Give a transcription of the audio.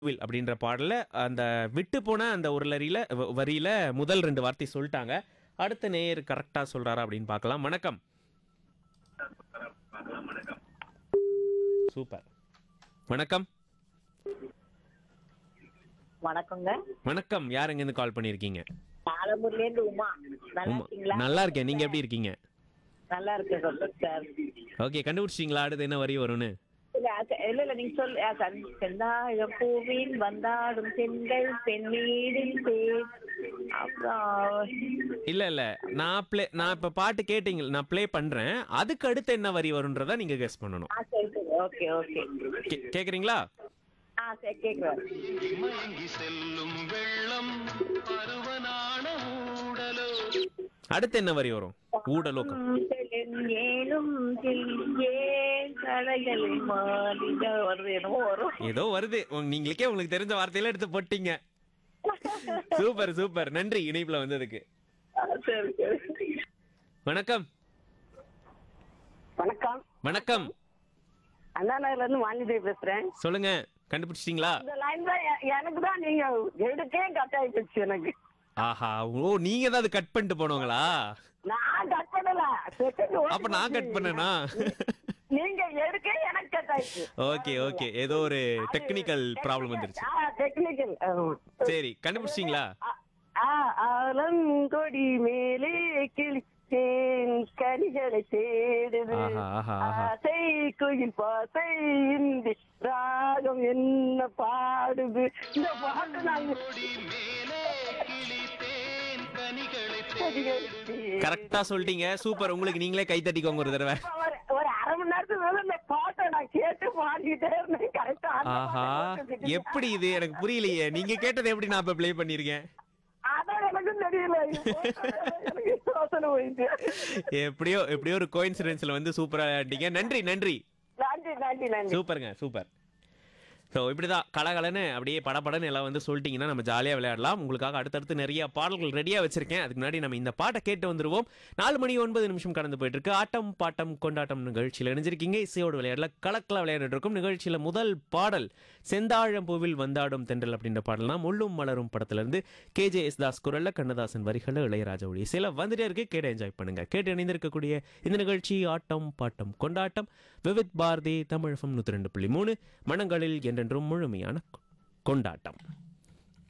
Will அப்படின்ற பாடல அந்த விட்டு போன அந்த ஒரு லரியில வ- வரியில முதல் ரெண்டு வார்த்தை சொல்லிட்டாங்க அடுத்த நேயர் கரெக்டா சொல்றாரா அப்படின்னு பார்க்கலாம் வணக்கம் சூப்பர் வணக்கம் வணக்கங்க வணக்கம் யார் எங்கேருந்து கால் பண்ணியிருக்கீங்க ஆலமூர்ல இருந்து உமா நல்லா உமா, இருக்கீங்களா நல்லா இருக்கேன் நீங்க எப்படி இருக்கீங்க நல்லா இருக்கேன் சார் ஓகே கண்டுபிடிச்சிங்களா அடுத்து என்ன வரி வரும்னு இல்ல அது- இல்ல இல்ல நீங்க சொல் செந்தாழ பூவின் வந்தாடும் செங்கல் பெண்ணீரின் பேர் அப்புறம் இல்ல இல்ல நான் ப்ளே நான் இப்ப பாட்டு கேட்டீங்க நான் ப்ளே பண்றேன் அதுக்கு அடுத்து என்ன வரி வரும்ன்றத நீங்க கெஸ் பண்ணணும் ஆ சரி சரி ஓகே ஓகே கே- கேக்குறீங்களா ஆ சரி கேக்குறேன் மயங்கி செல்லும் வெள்ளம் பருவனான ஊடலோ அடுத்து என்ன வரி வரும் ஊடலோக்கம் ஏனும் ஏன் கடைகளில் மாறிட வருது என்னமோ வரும் ஏதோ வருது உங்க- நீங்களுக்கே உங்களுக்கு தெரிஞ்ச வார்த்தையில எடுத்து போட்டீங்க சூப்பர் சூப்பர் நன்றி இணைப்புல வந்ததுக்கு ஆ, சரி சரி வணக்கம் வணக்கம் வணக்கம் அண்ணா நகர்ல இருந்து வாணிதேவி பேசுறேன் சொல்லுங்க கண்டுபிடிச்சிட்டீங்களா இந்த லைன் தான் எ- எனக்கு தான் நீங்க எடுக்கே கட் ஆயிடுச்சு எனக்கு ஆஹா ஓ நீங்க தான் அது கட் பண்ணிட்டு போனவங்களா நான் கட் பண்ணல செகண்ட் அப்ப நான் கட் பண்ணனா நீங்க எடுக்க எனக்கு கட் ஆயிடுச்சு ஓகே ஓகே ஏதோ ஒரு டெக்னிக்கல் ப்ராப்ளம் வந்துருச்சு டெக்னிக்கல் சரி கண்டுபிடிச்சிட்டீங்களா ஆலங்கொடி மேலே கிழித்தேன் கனிகளை தேடுது ஆஹா, ஆஹா, ஆஹா. ஆசை குயில் பாசை இந்தி ராகம் என்ன பாடுது இந்த பாட்டு நாங்க கொடி மேலே கிழித்தேன் கனிகளை கரெக்டா சொல்லிட்டீங்க சூப்பர் உங்களுக்கு நீங்களே கை தட்டிக்கோங்க ஒரு தடவை ஒரு ஒரு அரை மணி நேரத்துக்கு மேல இந்த பாட்டை நான் கேட்டு பாடிக்கிட்டே இருந்தேன் கரெக்டா ஆஹா எப்படி இது எனக்கு புரியலையே நீங்க கேட்டதை எப்படி நான் இப்ப ப்ளே பண்ணிருக்கேன் அதான் எனக்கும் தெரியல இது எனக்கு யோசனை போயிட்டு எப்படியோ எப்படியோ ஒரு கோயின்சிடென்ஸ்ல வந்து சூப்பரா ஆடிட்டீங்க நன்றி நன்றி நன்றி நன்றி நன்றி சூப்பருங்க சூப்பர் ஸோ இப்படிதான் கலகலன்னு அப்படியே படபடன்னு எல்லாம் வந்து சொல்லிட்டீங்கன்னா நம்ம ஜாலியாக விளையாடலாம் உங்களுக்காக அடுத்தடுத்து நிறைய பாடல்கள் ரெடியாக வச்சிருக்கேன் அதுக்கு முன்னாடி நம்ம இந்த பாட்டை கேட்டு வந்துருவோம் நாலு மணி ஒன்பது நிமிஷம் கடந்து போயிட்டு இருக்கு ஆட்டம் பாட்டம் கொண்டாட்டம் நிகழ்ச்சியில் இணைஞ்சிருக்கீங்க இசையோடு விளையாடல கலக்கல விளையாடிட்டு இருக்கும் நிகழ்ச்சியில் முதல் பாடல் செந்தாழம்பூவில் வந்தாடும் தென்றல் அப்படின்ற பாடல் தான் முள்ளும் மலரும் படத்துல இருந்து கேஜே எஸ் தாஸ் குரல்ல கண்ணதாசன் வரிகளில் இளையராஜாவுடைய இசையில வந்துட்டே இருக்கு கேட்டு என்ஜாய் பண்ணுங்க கேட்டு இணைந்திருக்கக்கூடிய இந்த நிகழ்ச்சி ஆட்டம் பாட்டம் கொண்டாட்டம் விவித் பாரதி தமிழகம் நூற்றி ரெண்டு புள்ளி மூணு மனங்களில் என்றென்றும் முழுமையான கொண்டாட்டம்